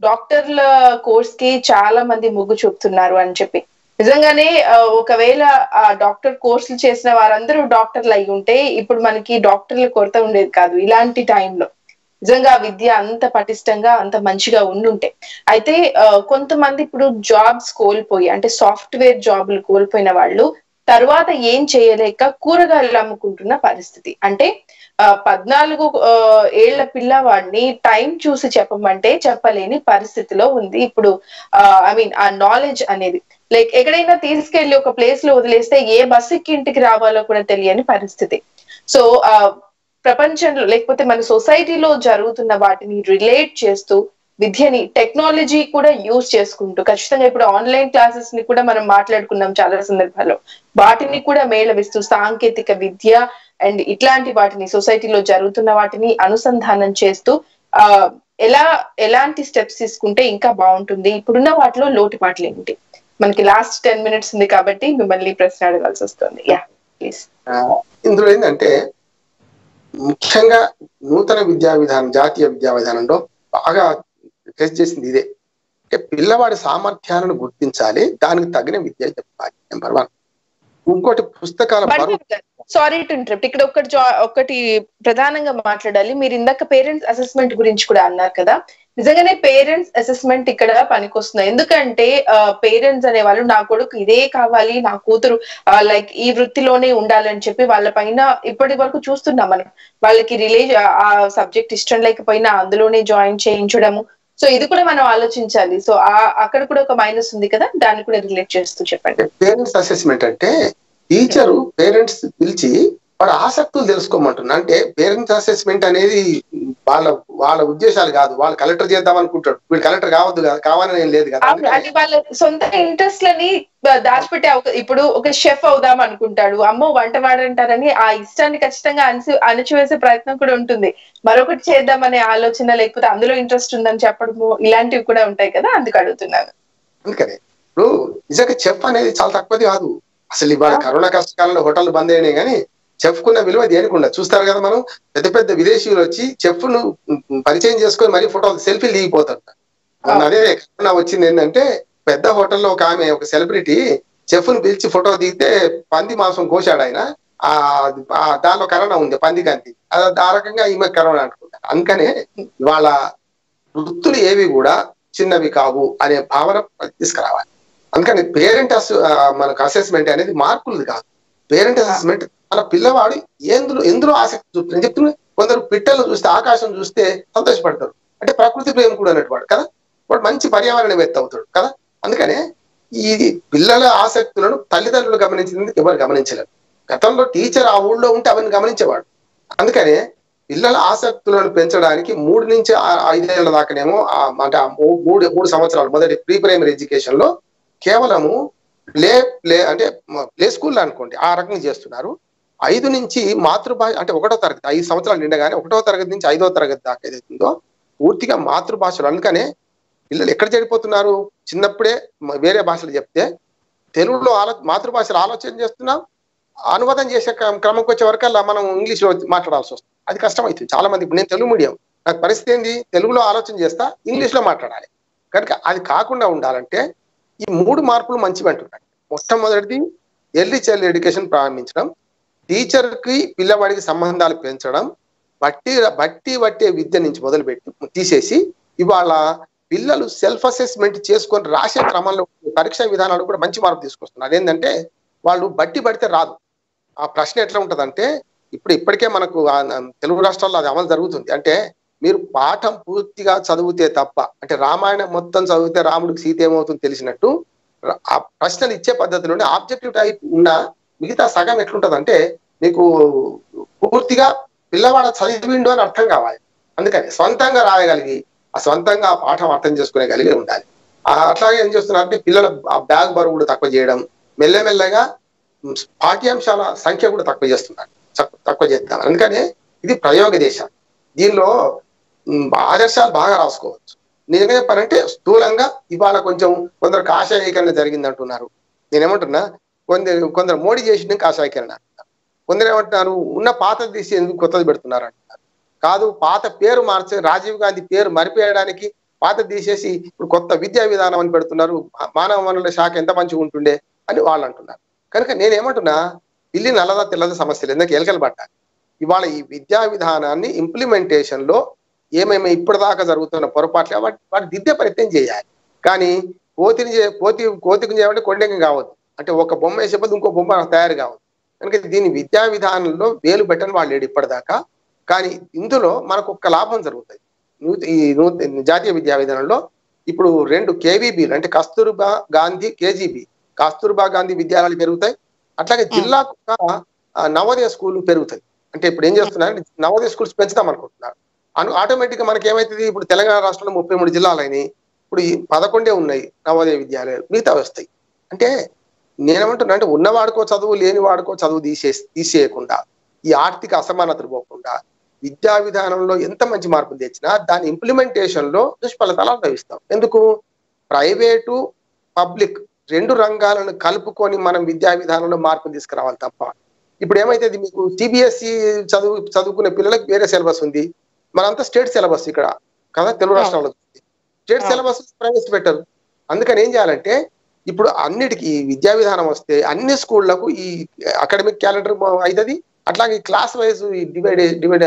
డాక్టర్ల కోర్స్ కి చాలా మంది మొగ్గు చూపుతున్నారు అని చెప్పి నిజంగానే ఆ, ఒకవేళ ఆ డాక్టర్ కోర్సులు చేసిన వారందరూ డాక్టర్లు అయి ఉంటే ఇప్పుడు మనకి డాక్టర్ల కొరత ఉండేది కాదు ఇలాంటి టైంలో నిజంగా ఆ విద్య అంత పటిష్టంగా అంత మంచిగా ఉండుంటే అయితే ఆ, కొంతమంది ఇప్పుడు జాబ్స్ కోల్పోయి అంటే సాఫ్ట్వేర్ జాబ్లు కోల్పోయిన వాళ్ళు తర్వాత ఏం చేయలేక కూరగాయలు అమ్ముకుంటున్న పరిస్థితి అంటే ఆ, పద్నాలుగు ఆ, ఏళ్ల పిల్లవాడిని టైం చూసి చెప్పమంటే చెప్పలేని పరిస్థితిలో ఉంది ఇప్పుడు ఐ మీన్ ఆ నాలెడ్జ్ అనేది లైక్ ఎక్కడైనా తీసుకెళ్లి ఒక ప్లేస్ లో వదిలేస్తే ఏ బస్ ఎక్కి ఇంటికి రావాలో కూడా తెలియని పరిస్థితి సో ఆ ప్రపంచంలో లేకపోతే మన సొసైటీలో జరుగుతున్న వాటిని రిలేట్ చేస్తూ విద్యని టెక్నాలజీ కూడా యూజ్ చేసుకుంటూ ఖచ్చితంగా ఇప్పుడు ఆన్లైన్ క్లాసెస్ ని కూడా మనం మాట్లాడుకున్నాం చాలా సందర్భాల్లో వాటిని కూడా మేళవిస్తూ సాంకేతిక విద్య అండ్ ఇట్లాంటి వాటిని సొసైటీలో జరుగుతున్న వాటిని అనుసంధానం చేస్తూ ఆ ఎలా ఎలాంటి స్టెప్స్ తీసుకుంటే ఇంకా బాగుంటుంది ఇప్పుడున్న వాటిలో లోటుపాట్లు ఏంటి మనకి లాస్ట్ టెన్ మినిట్స్ ఉంది కాబట్టి మిమ్మల్ని ప్రశ్న అడగాల్సి వస్తుంది యా ప్లీజ్ ఆ, ఇందులో ఏంటంటే ముఖ్యంగా నూతన విద్యా విధానం జాతీయ విద్యా విధానంలో బాగా టెస్ట్ చేసింది ఇదే అంటే పిల్లవాడి సామర్థ్యాలను గుర్తించాలి దానికి తగిన విద్య చెప్పాలి నెంబర్ వన్ ఇంకోటి పుస్తకాల బరువు సారీ టు ఇంటరప్ట్ ఇక్కడ ఒకటి జా- ఒకటి ప్రధానంగా మాట్లాడాలి మీరు ఇందాక పేరెంట్స్ అసెస్మెంట్ గురించి కూడా అన్నారు కదా నిజంగానే పేరెంట్స్ అసెస్మెంట్ ఇక్కడ పనికొస్తుంది ఎందుకంటే పేరెంట్స్ అనే వాళ్ళు నా కొడుకు ఇదే కావాలి నా కూతురు లైక్ ఈ వృత్తిలోనే ఉండాలని చెప్పి వాళ్ళ పైన ఇప్పటి వరకు చూస్తున్నాం మనం వాళ్ళకి రిలే ఆ సబ్జెక్ట్ ఇష్టం లేకపోయినా అందులోనే జాయిన్ చేయించడము సో ఇది కూడా మనం ఆలోచించాలి సో ఆ అక్కడ కూడా ఒక మైనస్ ఉంది కదా దాన్ని కూడా రిలేట్ చేస్తూ చెప్పండి పేరెంట్స్ అసెస్మెంట్ అంటే టీచరు పేరెంట్స్ పిలిచి వాడు ఆసక్తులు తెలుసుకోమంటున్నా అంటే పేరెంట్స్ అసెస్మెంట్ అనేది వాళ్ళ వాళ్ళ ఉద్దేశాలు కాదు వాళ్ళు కలెక్టర్ చేద్దాం అనుకుంటాడు వీడు కలెక్టర్ కావద్దు కదా కావాలని ఏం లేదు కదా అవును అది వాళ్ళ సొంత ఇంట్రెస్ట్ లని దాచిపెట్టే అవక- ఇప్పుడు ఒక షెఫ్ అవుదాం అనుకుంటాడు అమ్మో వంట వాడంటారని ఆ ఇష్టాన్ని ఖచ్చితంగా అణచి అణచివేసే ప్రయత్నం కూడా ఉంటుంది మరొకటి చేద్దామనే ఆలోచన లేకపోతే అందులో ఇంట్రెస్ట్ ఉందని చెప్పడము ఇలాంటివి కూడా ఉంటాయి కదా అందుకు అడుగుతున్నాను అందుకనే ఇప్పుడు నిజంగా చెఫ్ అనేది చాలా తక్కువది కాదు అసలు ఇవాళ కరోనా కష్టకాలంలో హోటల్ బంద్ అయినాయి కానీ చెఫ్ కున్న విలువ దేనికి ఉండదు చూస్తారు కదా మనం పెద్ద పెద్ద విదేశీయులు వచ్చి చెఫ్ ను పరిచయం చేసుకొని మరీ ఫోటోలు సెల్ఫీలు దిగిపోతారు మొన్న అదే కరోనా వచ్చింది ఏంటంటే పెద్ద హోటల్లో ఒక ఆమె ఒక సెలబ్రిటీ చెఫ్ ను పిలిచి ఫోటో దిగితే పంది మాంసం కోశాడు ఆయన ఆ ఆ దానిలో కరోనా ఉంది పంది కంతి అది ఆ రకంగా ఈమె కరోనా అనుకుంటారు అందుకనే ఇవాళ వృత్తులు ఏవి కూడా చిన్నవి కావు అనే భావన తీసుకురావాలి అందుకని పేరెంట్ అస్ ఆ, మనకు అసెస్మెంట్ అనేది మార్కులది కాదు పేరెంట్ అసెస్మెంట్ మన పిల్లవాడు ఎందులో ఎందులో ఆసక్తి చూపుతుంది నేను చెప్తున్నా కొందరు పిట్టలు చూస్తే ఆకాశం చూస్తే సంతోషపడతారు అంటే ప్రకృతి ప్రేమ కూడా అన్నట్టు కదా వాడు మంచి పర్యావరణవేత్త అవుతాడు కదా అందుకనే ఈ పిల్లల ఆసక్తులను తల్లిదండ్రులు గమనించింది ఎవరు గమనించలేరు గతంలో టీచర్ ఆ ఊళ్ళో ఉంటే అవన్నీ గమనించేవాడు అందుకనే పిల్లల ఆసక్తులను పెంచడానికి మూడు నుంచి ఆ- ఐదేళ్ల దాకానేమో ఆ అంటే ఆ మూ- మూడు మూడు సంవత్సరాలు మొదటి ప్రీ ప్రైమరీ ఎడ్యుకేషన్ లో కేవలము ప్లే ప్లే అంటే ప్లే స్కూల్ అనుకోండి ఆ రకంగా చేస్తున్నారు ఐదు నుంచి మాతృభాష అంటే ఒకటో తరగతి ఐదు సంవత్సరాలు నిండగానే ఒకటో తరగతి నుంచి ఐదో తరగతి దాకా ఏదైతుందో పూర్తిగా మాతృభాషలు అందుకనే పిల్లలు ఎక్కడ చెడిపోతున్నారు చిన్నప్పుడే మ- వేరే భాషలు చెప్తే తెలుగులో ఆలో మాతృభాషలో ఆలోచన చేస్తున్నాం అనువాదం చేసే క్రమ- క్రమంకి వచ్చే వరకల్లా మనం ఇంగ్లీష్ లో మాట్లాడాల్సి వస్తుంది అది కష్టం అవుతుంది చాలా మంది ఇప్పుడు నేను తెలుగు మీడియం నాకు పరిస్థితి ఏంది తెలుగులో ఆలోచన చేస్తా ఇంగ్లీష్ లో మాట్లాడాలి కనుక అది కాకుండా ఉండాలంటే ఈ మూడు మార్పులు మంచివి అంటున్నాయి మొట్టమొదటిది ఎర్లీ చైల్డ్ ఎడ్యుకేషన్ ప్రారంభించడం టీచర్ కి పిల్లవాడికి సంబంధాలు పెంచడం బట్టి బట్టి పట్టే విద్య నుంచి మొదలుపెట్టి తీసేసి ఇవాళ పిల్లలు సెల్ఫ్ అసెస్మెంట్ చేసుకొని రాసే క్రమంలో పరీక్షా విధానాలు కూడా మంచి మార్పు తీసుకొస్తున్నారు ఏంటంటే వాళ్ళు బట్టి పడితే రాదు ఆ ప్రశ్న ఎట్లా ఉంటదంటే ఇప్పుడు ఇప్పటికే మనకు ఆ తెలుగు రాష్ట్రాల్లో అది అమలు జరుగుతుంది అంటే మీరు పాఠం పూర్తిగా చదివితే తప్ప అంటే రామాయణం మొత్తం చదివితే రాముడికి సీత ఏమవుతుంది తెలిసినట్టు ర- ఆ ప్రశ్నలు ఇచ్చే పద్ధతిలోనే ఆబ్జెక్టివ్ టైప్ ఉన్న మిగతా సగం ఎట్లుంటదంటే నీకు పూర్తిగా పిల్లవాడ చదివిండు అని అర్థం కావాలి అందుకని సొంతంగా రాయగలిగి ఆ సొంతంగా ఆ పాఠం అర్థం చేసుకునేగలిగి ఉండాలి ఆ అట్లాగే ఏం చేస్తున్నారంటే పిల్లల ఆ బ్యాగ్ బరువు కూడా తక్కువ చేయడం మెల్లమెల్లగా ఉమ్, పాఠ్యాంశాల సంఖ్య కూడా తక్కువ చేస్తున్నారు తక్కువ- తక్కువ చేస్తాం అందుకనే ఇది ప్రయోగ దేశం దీనిలో ఉమ్, ఆదర్శాలు బాగా రాసుకోవచ్చు నిజంగా చెప్పాలంటే స్థూలంగా ఇవాళ కొంచెం కొందరు కాషాయీకరణ జరిగింది అంటున్నారు నేనేమంటున్నా కొందరు కొందరు మోడీ చేసిన కాషాయీకరణ అంటున్నారు కొందరు ఏమంటున్నారు ఉన్న పాతది తీసి ఎందుకు కొత్తది పెడుతున్నారు అంటున్నారు కాదు పాత పేరు మార్చి రాజీవ్ గాంధీ పేరు మరిపేయడానికి పాత తీసేసి ఇప్పుడు కొత్త విద్యా విధానం అని పెడుతున్నారు మా- మానవ వనరుల శాఖ ఎంత మంచిగా ఉంటుండే అని వాళ్ళు అంటున్నారు కనుక నేనేమంటున్నా పిల్లి నల్లదా తెల్లదా సమస్యలు ఎందుకు ఎలకలు పడ్డ ఇవాళ ఈ విద్యా విధానాన్ని ఇంప్లిమెంటేషన్ లో ఏమేమి ఇప్పటిదాకా జరుగుతున్న పొరపాట్లు వాటి వాటి దిద్దే ప్రయత్నం చేయాలి కానీ కోతిని చే- కోతి కోతికి చేయాలంటే కొండెంగం కావద్దు అంటే ఒక బొమ్మ వేసే బదులు ఇంకో బొమ్మ తయారు కావద్దు కనుక దీని విద్యా విధానంలో వేలు పెట్టని వాళ్ళు లేడు ఇప్పటిదాకా కానీ ఇందులో మనకు ఒక్క లాభం జరుగుతుంది నూ- ఈ నూ- జాతీయ విద్యా విధానంలో ఇప్పుడు రెండు కేవీబీలు అంటే కస్తూర్బా గాంధీ కేజీబీ కస్తూర్బా గాంధీ విద్యాలయాలు పెరుగుతాయి అట్లాగే జిల్లాకు ఒక, ఆ, నవోదయ స్కూల్ పెరుగుతాయి అంటే ఇప్పుడు ఏం చేస్తున్నారు నవోదయ స్కూల్స్ పెంచుదాం అనుకుంటున్నారు అను ఆటోమేటిక్ గా మనకి ఏమైతుంది ఇప్పుడు తెలంగాణ రాష్ట్రంలో ముప్పై మూడు జిల్లాలైనాయి ఇప్పుడు ఈ పదకొండే ఉన్నాయి నవోదయ విద్యాలయాలు మిగతా వస్తాయి అంటే నేనేమంటున్నా అంటే ఉన్నవాడుకో చదువు లేని వాడుకో చదువు తీసే తీసేయకుండా ఈ ఆర్థిక అసమానతలు పోకుండా విద్యా విధానంలో ఎంత మంచి మార్పులు తెచ్చినా దాని ఇంప్లిమెంటేషన్ లో దుష్ఫలితాలు అనుభవిస్తాం ఎందుకు ప్రైవేటు పబ్లిక్ రెండు రంగాలను కలుపుకొని మనం విద్యా విధానంలో మార్పులు తీసుకురావాలి తప్ప ఇప్పుడు ఏమైతుంది మీకు సిబిఎస్ఈ చదువు చదువుకునే పిల్లలకు వేరే సిలబస్ ఉంది మనంతా స్టేట్ సిలబస్ ఇక్కడ కదా తెలుగు రాష్ట్రాల్లో స్టేట్ ఆ. సిలబస్ ప్రవేశపెట్టారు అందుకని ఏం చేయాలంటే ఇప్పుడు అన్నిటికీ ఈ విద్యా విధానం వస్తే అన్ని స్కూళ్లకు ఈ అకాడమిక్ క్యాలెండర్ అవుతుంది అట్లాగే క్లాస్ వైజ్ ఈ డివైడ్ డివైడ్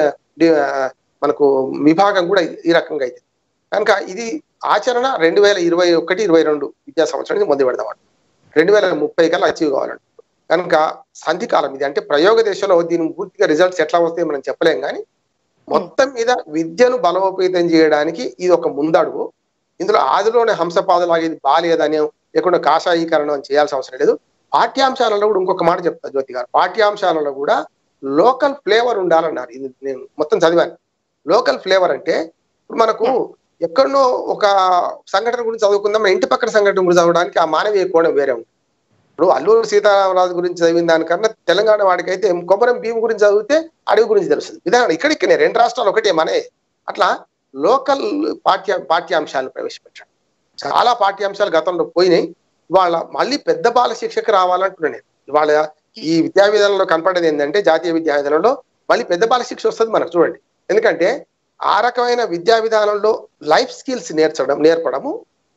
మనకు విభాగం కూడా ఈ రకంగా అవుతుంది కనుక ఇది ఆచరణ రెండు వేల ఇరవై ఒకటి ఇరవై రెండు విద్యా సంవత్సరానికి మొదలు పెడదాం రెండు వేల ముప్పై కల్లా అచీవ్ కావాలంట కనుక సంధి కాలం ఇది అంటే ప్రయోగ దశలో దీని పూర్తిగా రిజల్ట్స్ ఎట్లా వస్తాయి మనం చెప్పలేం కానీ మొత్తం మీద విద్యను బలోపేతం చేయడానికి ఇది ఒక ముందడుగు ఇందులో ఆదిలోనే హంసపాదలాగా ఇది బాలేదని లేకుండా కాషాయీకరణం చేయాల్సిన అవసరం లేదు పాఠ్యాంశాలలో కూడా ఇంకొక మాట చెప్తా జ్యోతి గారు పాఠ్యాంశాలలో కూడా లోకల్ ఫ్లేవర్ ఉండాలన్నారు ఇది నేను మొత్తం చదివాను లోకల్ ఫ్లేవర్ అంటే ఇప్పుడు మనకు ఎక్కడనో ఒక సంఘటన గురించి చదువుకుందాం మన ఇంటి పక్కన సంఘటన గురించి చదవడానికి ఆ మానవీయ కోణం వేరే ఉంది ఇప్పుడు అల్లూరు సీతారామరాజు గురించి చదివిన దానికన్నా తెలంగాణ వాడికైతే కొమరం భీము గురించి చదివితే అడవి గురించి తెలుస్తుంది విధానం ఇక్కడిక్కనే రెండు రాష్ట్రాలు ఒకటే మనే అట్లా లోకల్ పాఠ్య పాఠ్యాంశాలు ప్రవేశపెట్టాడు చాలా పాఠ్యాంశాలు గతంలో పోయినాయి ఇవాళ మళ్ళీ పెద్ద బాల శిక్షకు రావాలంటున్నా నేను ఇవాళ ఈ విద్యా విధానంలో కనపడేది ఏంటంటే జాతీయ విద్యా విధానంలో మళ్ళీ పెద్ద బాల శిక్ష వస్తుంది మనకు చూడండి ఎందుకంటే ఆ రకమైన విద్యా విధానంలో లైఫ్ స్కిల్స్ నేర్చడం నేర్పడము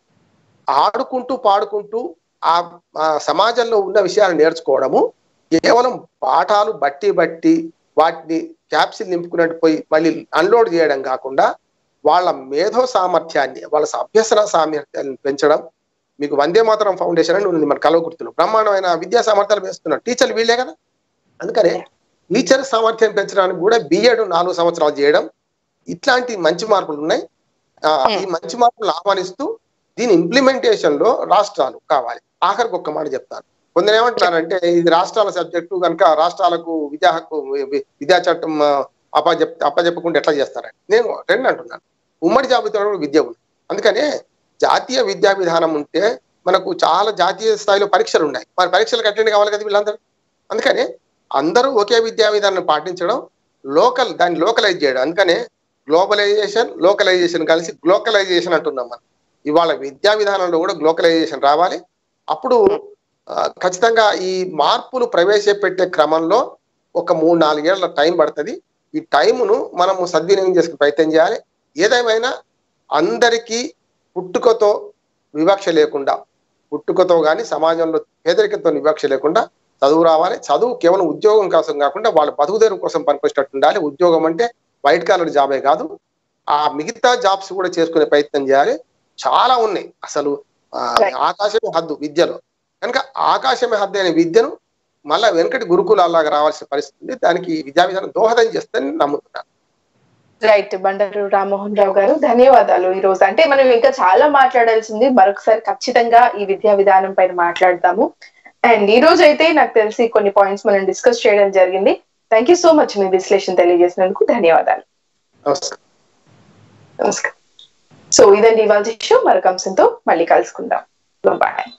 ఆడుకుంటూ పాడుకుంటూ ఆ ఆ సమాజంలో ఉన్న విషయాలు నేర్చుకోవడము కేవలం పాఠాలు బట్టి బట్టి వాటిని క్యాప్సిల్ నింపుకున్నట్టు పోయి మళ్ళీ అన్లోడ్ చేయడం కాకుండా వాళ్ళ మేధో సామర్థ్యాన్ని వాళ్ళ అభ్యసన సామర్థ్యాన్ని పెంచడం మీకు వందే మాతరం ఫౌండేషన్ అని ఉంది మన కలవకుర్తిలో బ్రహ్మాండమైన విద్యా సామర్థ్యాలు పెంచుతున్నారు టీచర్లు వీళ్ళే కదా అందుకనే టీచర్ సామర్థ్యం పెంచడానికి కూడా బిఎడ్ నాలుగు సంవత్సరాలు చేయడం ఇట్లాంటి మంచి మార్పులు ఉన్నాయి ఆ, ఈ మంచి మార్పులు ఆహ్వానిస్తూ దీని ఇంప్లిమెంటేషన్ లో రాష్ట్రాలు కావాలి ఆఖరికి ఒక్క మాట చెప్తాను కొందరు ఏమంటున్నారంటే ఇది రాష్ట్రాల సబ్జెక్టు కనుక రాష్ట్రాలకు విద్యా హక్కు వి- విద్యా చట్టం ఆ, అప్పజెప్ అప్పజెప్పకుండా ఎట్లా చేస్తారని నేను రెండు అంటున్నాను ఉమ్మడి జాబితాలో కూడా విద్య ఉంది అందుకనే జాతీయ విద్యా విధానం ఉంటే మనకు చాలా జాతీయ స్థాయిలో పరీక్షలు ఉన్నాయి మరి పరీక్షలకు అటెండ్ కావాలి కదా వీళ్ళందరూ అందుకని అందరూ ఒకే విద్యా విధానాన్ని పాటించడం లోకల్ దాన్ని లోకలైజ్ చేయడం అందుకనే గ్లోబలైజేషన్ లోకలైజేషన్ కలిసి గ్లోకలైజేషన్ అంటున్నాం మనం ఇవాళ విద్యా విధానంలో కూడా గ్లోకలైజేషన్ రావాలి అప్పుడు ఆ, ఖచ్చితంగా ఈ మార్పులు ప్రవేశపెట్టే క్రమంలో ఒక మూడు నాలుగేళ్ల టైం పడుతుంది ఈ టైమును మనము సద్వినియోగం చేసుకునే ప్రయత్నం చేయాలి ఏదేమైనా అందరికీ పుట్టుకతో వివక్ష లేకుండా పుట్టుకతో కానీ సమాజంలో పేదరికంతో వివక్ష లేకుండా చదువు రావాలి చదువు కేవలం ఉద్యోగం కోసం కాకుండా వాళ్ళ బతుకుదేరు కోసం పనికొచ్చేటట్టు ఉండాలి ఉద్యోగం అంటే వైట్ కాలర్ జాబే కాదు ఆ మిగతా జాబ్స్ కూడా చేసుకునే ప్రయత్నం చేయాలి చాలా ఉన్నాయి అసలు ఆ, Right. ఆకాశమే హద్దు విద్యలో కనుక ఆకాశమే హద్దు అనే విద్యను మళ్ళా వెనకటి గురుకులాగా రావాల్సిన పరిస్థితి ఉంది దానికి విద్యా విధానం దోహదం చేస్తుందని నమ్ముతున్నాను రైట్ బండారు రామ్మోహన్ రావు గారు ధన్యవాదాలు ఈ రోజు అంటే మనం ఇంకా చాలా మాట్లాడాల్సింది మరొకసారి ఖచ్చితంగా ఈ విద్యా విధానం పైన మాట్లాడతాము అండ్ ఈ రోజు అయితే నాకు తెలిసి కొన్ని పాయింట్స్ మనం డిస్కస్ చేయడం జరిగింది థ్యాంక్ యూ సో మచ్ మీ విశ్లేషణ తెలియజేసినందుకు ధన్యవాదాలు నమస్కారం నమస్కారం సో ఇదండి ఇవాళ షో మరొక అంశంతో మళ్ళీ కలుసుకుందాం బాయ్